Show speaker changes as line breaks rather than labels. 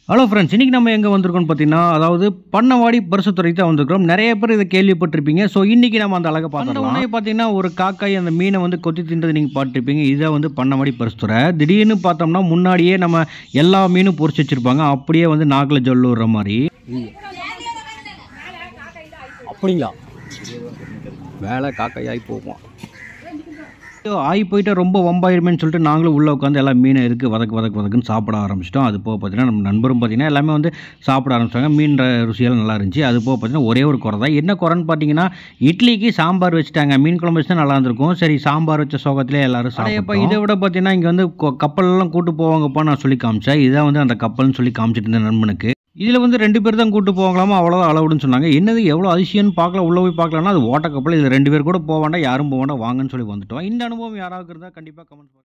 hello friends இன்றைக்கி நம்ம எங்கே வந்திருக்கோம்னு பார்த்தீங்கன்னா அதாவது பண்ணவாடி பரிசுத்துறைக்கு தான் வந்திருக்கிறோம் நிறைய பேர் இதை கேள்விப்பட்டிருப்பீங்க ஸோ இன்றைக்கி நம்ம அந்த அழகை பார்க்கலாம் உடனே பார்த்தீங்கன்னா ஒரு காக்காய் அந்த மீனை வந்து கொத்தி தின்றது நீங்கள் பார்த்துருப்பீங்க இதை வந்து பண்ணவாடி பரிசுத்துறை திடீர்னு பார்த்தோம்னா முன்னாடியே நம்ம எல்லா மீனும் பொரிச்சு வச்சுருப்பாங்க அப்படியே வந்து நாக்கில் ஜொல்லு விடுற மாதிரி
அப்படிங்களா வேலை காக்கையாகி போவோம்
ஐயோ, ஆகி போயிட்டு ரொம்ப வம்பாயிருமேன்னு சொல்லிட்டு நாங்களும் உள்ளே உட்காந்து எல்லா மீனை இருக்குது வதக்கு வதக்கு வதக்குன்னு சாப்பிட ஆரம்பிச்சிட்டோம் அது போக பார்த்தீங்கன்னா நம்ம நண்பரும் பார்த்தீங்கன்னா எல்லாமே வந்து சாப்பிட ஆரம்பிச்சாங்க மீன் ர- ருசியெல்லாம் நல்லா இருந்துச்சு அது போக பார்த்தீங்கன்னா ஒரே ஒரு குறை தான் என்ன குறைன்னு பார்த்தீங்கன்னா இட்லிக்கு சாம்பார் வச்சுட்டாங்க மீன் குழம்பு வச்சுதான் நல்லா இருந்திருக்கும் சரி சாம்பார் வச்ச சோகத்திலே எல்லாரும் சாப்பிட்டோம் இதை விட பார்த்தீங்கன்னா இங்கே வந்து கொ- கப்பல்லாம் கூட்டு போவாங்கப்பா நான் சொல்லி காமிச்சேன் இதான் வந்து அந்த கப்பல்னு சொல்லி காமிச்சிட்டு இருந்தேன் நண்பனுக்கு இதில் வந்து ரெண்டு பேர் தான் கூட்டு போவாங்களாமா அவ்வளோதான் அளவுடுன்னு சொன்னாங்க என்னது எவ்வளோ அதிசயம்னு பார்க்கல உள்ளே போய் பார்க்கலன்னா அது ஓட்ட கப்பல் இதில் ரெண்டு பேர் கூட போக வேண்டாம் யாரும் போக வேண்டாம் வாங்கன்னு சொல்லி வந்துட்டோம் இந்த அனுபவம் யாராவது இருந்தால் கண்டிப்பாக கமெண்ட்